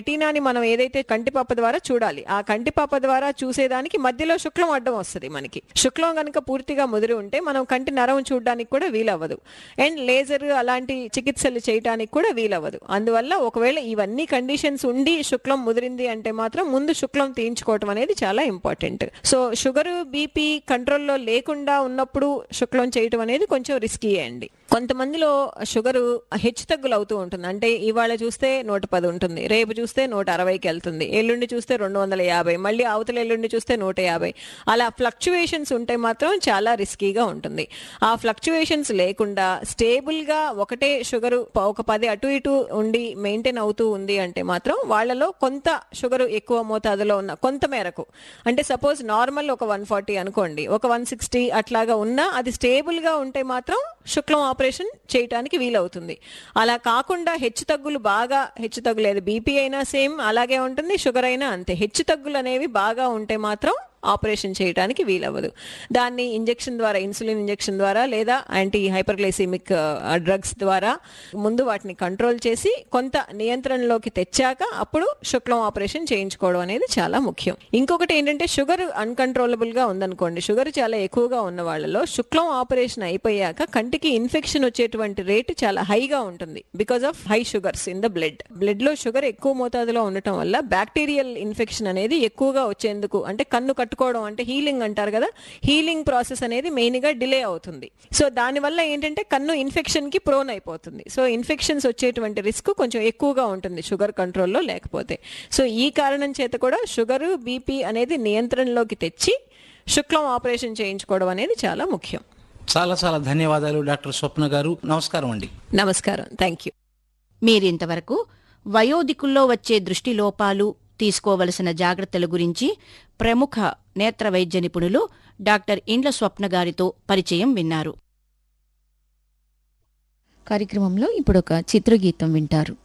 రెటీనాని మనం ఏదైతే కంటిపాప ద్వారా చూడాలి ఆ కంటిపాప ద్వారా చూసేదానికి మధ్యలో శుక్లం అడ్డం వస్తుంది మనకి శుక్లం కనుక పూర్తిగా ముదిరి ఉంటే మనం కంటి నరం చూడడానికి కూడా వీలవ్వదు అండ్ లేజర్ అలాంటి చికిత్సలు చేయడానికి కూడా వీలవ్వదు అందువల్ల ఒకవేళ ఇవన్నీ కండిషన్స్ ఉండి శుక్లం ముదిరింది అంటే మాత్రం ముందు శుక్లం తీయించుకోవటం అనేది చాలా ఇంపార్టెంట్ సో షుగర్ బీపీ కంట్రోల్లో లేకుండా ఉన్నప్పుడు శుక్లం చేయటం అనేది కొంచెం రిస్కీ అండి కొంతమందిలో షుగర్ హెచ్చు తగ్గులు అవుతూ ఉంటుంది అంటే ఇవాళ చూస్తే నూట పది ఉంటుంది రేపు చూస్తే నూట అరవైకి వెళ్తుంది ఎల్లుండి చూస్తే రెండు వందల యాభై మళ్ళీ అవతల ఎల్లుండి చూస్తే నూట యాభై అలా ఫ్లక్చువేషన్స్ ఉంటే మాత్రం చాలా రిస్కీగా ఉంటుంది ఆ ఫ్లక్చువేషన్స్ లేకుండా స్టేబుల్ గా ఒకటే షుగర్ ఒక పది అటు ఇటు ఉండి మెయింటైన్ అవుతూ ఉంది అంటే మాత్రం వాళ్ళలో కొంత షుగర్ ఎక్కువ మోతాదులో ఉన్న కొంత మేరకు అంటే సపోజ్ నార్మల్ ఒక వన్ ఫార్టీ అనుకోండి ఒక వన్ సిక్స్టీ అట్లాగా ఉన్నా అది స్టేబుల్ గా ఉంటే మాత్రం శుక్లం ఆపరేషన్ చేయటానికి వీలవుతుంది అలా కాకుండా హెచ్చు తగ్గులు బాగా హెచ్చు తగ్గులేదు బీపీ అయినా సేమ్ అలాగే ఉంటుంది షుగర్ అయినా అంతే హెచ్చు తగ్గులు అనేవి బాగా ఉంటే మాత్రం ఆపరేషన్ చేయడానికి వీలవ్వదు దాన్ని ఇంజెక్షన్ ద్వారా ఇన్సులిన్ ఇంజెక్షన్ ద్వారా లేదా యాంటీ హైపర్గ్లైసిమిక్ డ్రగ్స్ ద్వారా ముందు వాటిని కంట్రోల్ చేసి కొంత నియంత్రణలోకి తెచ్చాక అప్పుడు శుక్లం ఆపరేషన్ చేయించుకోవడం అనేది చాలా ముఖ్యం ఇంకొకటి ఏంటంటే షుగర్ అన్కంట్రోలబుల్ గా ఉందనుకోండి షుగర్ చాలా ఎక్కువగా ఉన్న వాళ్ళలో శుక్లం ఆపరేషన్ అయిపోయాక కంటికి ఇన్ఫెక్షన్ వచ్చేటువంటి రేటు చాలా హైగా ఉంటుంది because of high sugars in the blood blood లో షుగర్ ఎక్కువ మోతాదులో ఉండటం వల్ల బ్యాక్టీరియల్ ఇన్ఫెక్షన్ అనేది ఎక్కువగా వచ్చేందుకు అంటే కన్ను కట్టుకోవడం అంటే హీలింగ్ అంటారు కదా హీలింగ్ ప్రాసెస్ అనేది మెయిన్ గా డిలే అవుతుంది సో దానివల్ల ఏంటంటే కన్ను ఇన్ఫెక్షన్ కి ప్రోన్ అయిపోతుంది సో ఇన్ఫెక్షన్స్ వచ్చేటువంటి రిస్క్ కొంచెం ఎక్కువగా ఉంటుంది షుగర్ కంట్రోల్లో లేకపోతే సో ఈ కారణం చేత కూడా షుగర్ బీపీ అనేది నియంత్రణలోకి తెచ్చి శుక్లం ఆపరేషన్ చేయించుకోవడం అనేది చాలా ముఖ్యం చాలా చాలా ధన్యవాదాలు డాక్టర్ స్వప్న గారు నమస్కారం అండి నమస్కారం థ్యాంక్ యూ మీరింతవరకు వయోధికుల్లో వచ్చే దృష్టి లోపాలు తీసుకోవలసిన జాగ్రత్తల గురించి ప్రముఖ నేత్ర వైద్య నిపుణులు డాక్టర్ ఇండ్ల స్వప్న గారితో పరిచయం విన్నారు కార్యక్రమంలో ఇప్పుడు ఒక చిత్రగీతం వింటారు